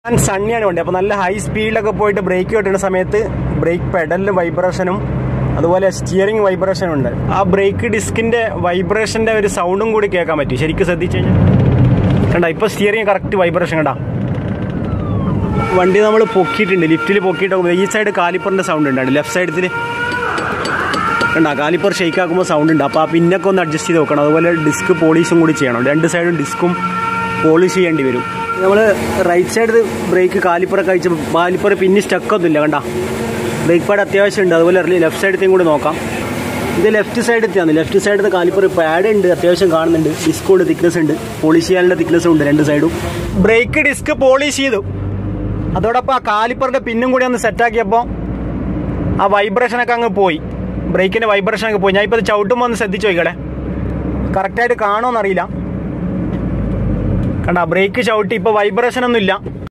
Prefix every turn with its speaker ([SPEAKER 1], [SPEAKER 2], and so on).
[SPEAKER 1] സണ്ണിയാണ് വണ്ടി അപ്പോൾ നല്ല ഹൈ സ്പീഡിലൊക്കെ പോയിട്ട് ബ്രേക്ക് കിട്ടുന്ന സമയത്ത് ബ്രേക്ക് പെഡലിന് വൈബ്രേഷനും അതുപോലെ സ്റ്റിയറിംഗ് വൈബ്രേഷനും ഉണ്ട് ആ ബ്രേക്ക് ഡിസ്കിന്റെ വൈബ്രേഷന്റെ ഒരു സൗണ്ടും കൂടി കേൾക്കാൻ പറ്റും ശരിക്കും ശ്രദ്ധിച്ചു കഴിഞ്ഞാൽ കണ്ട ഇപ്പോൾ സ്റ്റിയറിംഗ് കറക്റ്റ് വൈബ്രേഷൻ കണ്ടാ വണ്ടി നമ്മൾ പൊക്കിയിട്ടുണ്ട് ലിഫ്റ്റിൽ പൊക്കിയിട്ട് ഈ സൈഡ് കാലിപ്പറിന്റെ സൗണ്ട് ഉണ്ടാണ് ലെഫ്റ്റ് സൈഡത്തിൽ കണ്ട കാലിപ്പർ ഷെയ്ക്ക് ആക്കുമ്പോൾ സൗണ്ട് ഉണ്ട് അപ്പോൾ ആ പിന്നൊക്കെ ഒന്ന് അഡ്ജസ്റ്റ് ചെയ്ത് നോക്കണം അതുപോലെ ഡിസ്ക് പോളിഷും കൂടി ചെയ്യണം രണ്ട് സൈഡും ഡിസ്കും പോളിഷ് ചെയ്യേണ്ടി വരും നമ്മൾ റൈറ്റ് സൈഡ് ബ്രേക്ക് കാലിപ്പറൊക്കെ അയച്ച് കാലിപ്പർ പിന്നെ സ്റ്റക്കൊന്നുമില്ല കണ്ട ബ്രേക്ക് പാഡ് അത്യാവശ്യം ഉണ്ട് അതുപോലെ ലെഫ്റ്റ് സൈഡത്തെയും കൂടി നോക്കാം ഇത് ലെഫ്റ്റ് സൈഡത്തെയാണ് ലെഫ്റ്റ് സൈഡിൽ കാലിപ്പർ പാഡ് ഉണ്ട് അത്യാവശ്യം കാണുന്നുണ്ട് ഡിസ്ക് ഉണ്ട് തിക്നെസ് ഉണ്ട് പോളിഷ് ചെയ്യാനുള്ള തിക്നെസ് ഉണ്ട് രണ്ട് സൈഡും ബ്രേക്ക് ഡിസ്ക് പോളിഷ് ചെയ്തു അതോടൊപ്പം ആ കാലിപ്പറിന്റെ പിന്നും കൂടി ഒന്ന് സെറ്റാക്കിയപ്പോൾ ആ വൈബ്രേഷൻ ഒക്കെ അങ്ങ് പോയി ബ്രേക്കിന്റെ വൈബ്രേഷൻ ഒക്കെ പോയി ഞാൻ ഇപ്പോൾ ചവിട്ടുമ്പോൾ ഒന്ന് ശ്രദ്ധിച്ചു നോക്കട്ടെ കറക്റ്റായിട്ട് കാണുമോന്നറിയില്ല കണ്ട ബ്രേക്ക് ചവിട്ടി ഇപ്പോൾ വൈബ്രേഷൻ ഒന്നും ഇല്ല